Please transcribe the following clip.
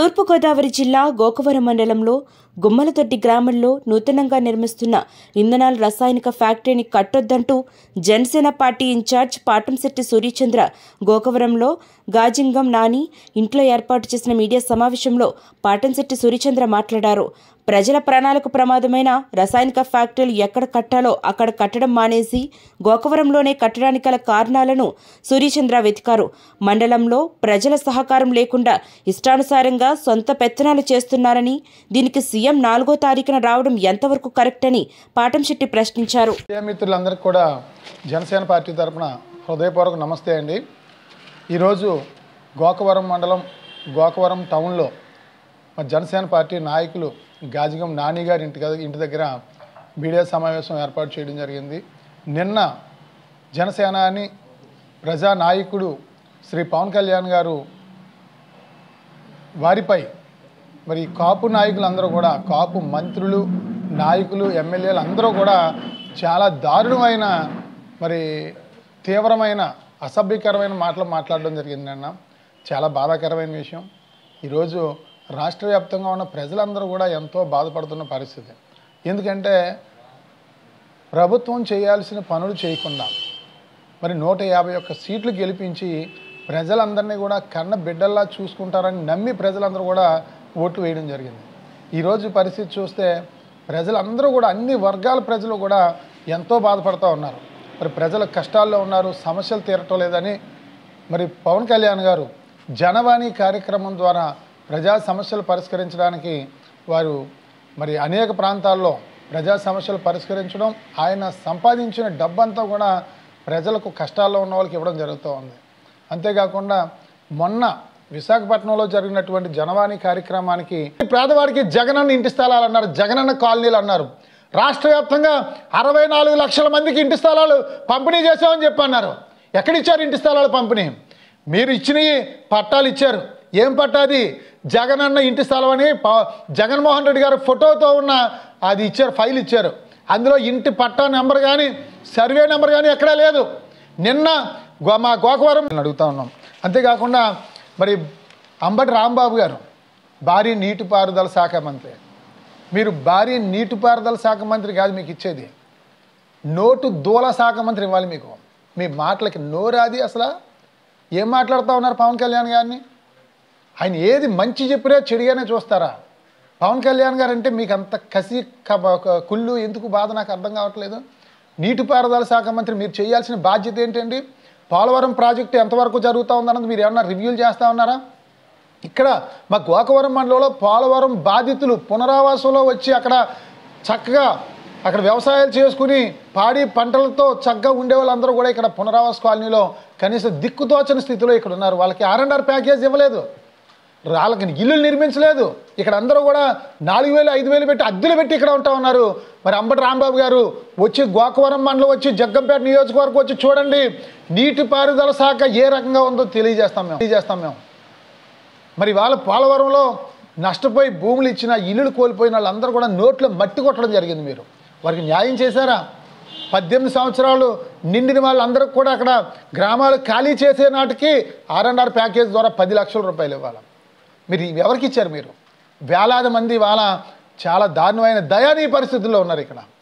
తూర్పుగోదావరి జిల్లా గోకవరం మండలంలో గుమ్మలతొట్టి గ్రామంలో నూతనంగా నిర్మిస్తున్న ఇంధనాల రసాయనిక ఫ్యాక్టరీని కట్టొద్దంటూ జనసేన పార్టీ ఇన్ఛార్జ్ పాటంశెట్టి సూర్యచంద్ర గోకవరంలో గాజింగం నాని ఇంట్లో ఏర్పాటు చేసిన మీడియా సమావేశంలో పాటంశెట్టి సూర్యచంద్ర మాట్లాడారు ప్రజల ప్రాణాలకు ప్రమాదమైన రసాయనిక ఫ్యాక్టరీలు ఎక్కడ కట్టాలో అక్కడ కట్టడం మానేసి గోకవరంలోనే కట్టడానికి గల కారణాలను సూర్యచంద్ర వెతికారు మండలంలో ప్రజల సహకారం లేకుండా ఇష్టానుసారంగా సొంత పెత్తనాలు చేస్తున్నారని దీనికి సీఎం నాలుగో తారీఖున రావడం ఎంతవరకు కరెక్ట్ అని పాటంశెట్టి ప్రశ్నించారు మీడియా మిత్రులందరికీ కూడా జనసేన పార్టీ తరఫున హృదయపూర్వక నమస్తే అండి ఈరోజు గోకవరం మండలం గోకవరం టౌన్లో మా జనసేన పార్టీ నాయకులు గాజిగం నాని గారి ఇంటి గద- ఇంటి దగ్గర మీడియా సమావేశం ఏర్పాటు చేయడం జరిగింది నిన్న జనసేనాని ప్రజా నాయకుడు శ్రీ పవన్ కళ్యాణ్ గారు వారిపై మరి కాపు నాయకులందరూ కూడా కాపు మంత్రులు నాయకులు ఎమ్మెల్యేలు అందరూ కూడా చాలా దారుణమైన మరి తీవ్రమైన అసభ్యకరమైన మాటలు మాట్లాడడం జరిగింది అన్న చాలా బాధాకరమైన విషయం ఈరోజు రాష్ట్ర వ్యాప్తంగా ఉన్న ప్రజలందరూ కూడా ఎంతో బాధపడుతున్న పరిస్థితి ఎందుకంటే ప్రభుత్వం చేయాల్సిన పనులు చేయకుండా మరి నూట యాభై ఒక్క సీట్లు గెలిపించి ప్రజలందరినీ కూడా కన్న బిడ్డల్లా చూసుకుంటారని నమ్మి ప్రజలందరూ కూడా ఓట్లు వేయడం జరిగింది ఈరోజు పరిస్థితి చూస్తే ప్రజలందరూ కూడా అన్ని వర్గాల ప్రజలు కూడా ఎంతో బాధపడుతూ ఉన్నారు మరి ప్రజల కష్టాల్లో ఉన్నారు సమస్యలు తీరటం లేదని మరి పవన్ కళ్యాణ్ గారు జనవాణి కార్యక్రమం ద్వారా ప్రజా సమస్యలు పరిష్కరించడానికి వారు మరి అనేక ప్రాంతాల్లో ప్రజా సమస్యలు పరిష్కరించడం ఆయన సంపాదించిన డబ్బంతా కూడా ప్రజలకు కష్టాల్లో ఉన్న వాళ్ళకి ఇవ్వడం జరుగుతూ ఉంది అంతేకాకుండా మొన్న విశాఖపట్నంలో జరిగినటువంటి జనవాణి కార్యక్రమానికి పేదవాడికి జగనన్న ఇంటి స్థలాలు అన్నారు జగనన్న కాలనీలు అన్నారు రాష్ట్ర వ్యాప్తంగా అరవై నాలుగు లక్షల మందికి ఇంటి స్థలాలు పంపిణీ చేసామని చెప్పి అన్నారు ఎక్కడిచ్చారు ఇంటి స్థలాలు పంపిణీ మీరు ఇచ్చినవి పట్టాలు ఇచ్చారు ఏం పట్టాది జగనన్న ఇంటి స్థలం అని ప- జగన్మోహన్ రెడ్డి గారు ఫోటోతో ఉన్న అది ఇచ్చారు ఫైల్ ఇచ్చారు అందులో ఇంటి పట్టా నెంబర్ కానీ సర్వే నెంబర్ కానీ ఎక్కడా లేదు నిన్న గో మా గోకవరం అడుగుతా ఉన్నాం అంతేకాకుండా మరి అంబటి రాంబాబు గారు భారీ నీటిపారుదల శాఖ మంత్రి మీరు భారీ నీటిపారుదల శాఖ మంత్రి కాదు మీకు ఇచ్చేది నోటు దూల శాఖ మంత్రి ఇవ్వాలి మీకు మీ మాటలకి నోరాది అసలు ఏం మాట్లాడుతూ ఉన్నారు పవన్ కళ్యాణ్ గారిని ఆయన ఏది మంచి చెప్పినా చెడుగానే చూస్తారా పవన్ కళ్యాణ్ గారు అంటే మీకు అంత కసి క- క- కుళ్ళు ఎందుకు బాధ నాకు అర్థం కావట్లేదు నీటిపారుదల శాఖ మంత్రి మీరు చేయాల్సిన బాధ్యత ఏంటండి పోలవరం ప్రాజెక్టు ఎంతవరకు జరుగుతూ ఉందన్నది మీరు ఏమన్నా రివ్యూలు చేస్తూ ఉన్నారా ఇక్కడ మా గోకవరం మండలంలో పోలవరం బాధితులు పునరావాసంలో వచ్చి అక్కడ చక్కగా అక్కడ వ్యవసాయాలు చేసుకుని పాడి పంటలతో చక్కగా ఉండే వాళ్ళందరూ కూడా ఇక్కడ పునరావాస కాలనీలో కనీసం దిక్కుతోచని స్థితిలో ఇక్కడ ఉన్నారు వాళ్ళకి ఆర్ అండ్ ఆర్ ప్యాకేజ్ ఇవ్వలేదు వాళ్ళకి ఇల్లు నిర్మించలేదు ఇక్కడ అందరూ కూడా నాలుగు వేలు ఐదు వేలు పెట్టి అద్దెలు పెట్టి ఇక్కడ ఉంటా ఉన్నారు మరి అంబటి రాంబాబు గారు వచ్చి గోకవరం మండలం వచ్చి జగ్గంపేట నియోజకవర్గం వచ్చి చూడండి నీటిపారుదల శాఖ ఏ రకంగా ఉందో తెలియజేస్తాం మేము తెలియజేస్తాం మేము మరి వాళ్ళ పోలవరంలో నష్టపోయి భూములు ఇచ్చిన ఇల్లులు కోల్పోయిన వాళ్ళందరూ కూడా నోట్లో మట్టి కొట్టడం జరిగింది మీరు వారికి న్యాయం చేశారా పద్దెనిమిది సంవత్సరాలు నిండిన వాళ్ళందరికీ కూడా అక్కడ గ్రామాలు ఖాళీ చేసే నాటికి ఆర్ అండ్ ఆర్ ప్యాకేజ్ ద్వారా పది లక్షల రూపాయలు ఇవ్వాలి మీరు ఎవరికి ఇచ్చారు మీరు వేలాది మంది వాళ్ళ చాలా దారుణమైన దయానీయ పరిస్థితుల్లో ఉన్నారు ఇక్కడ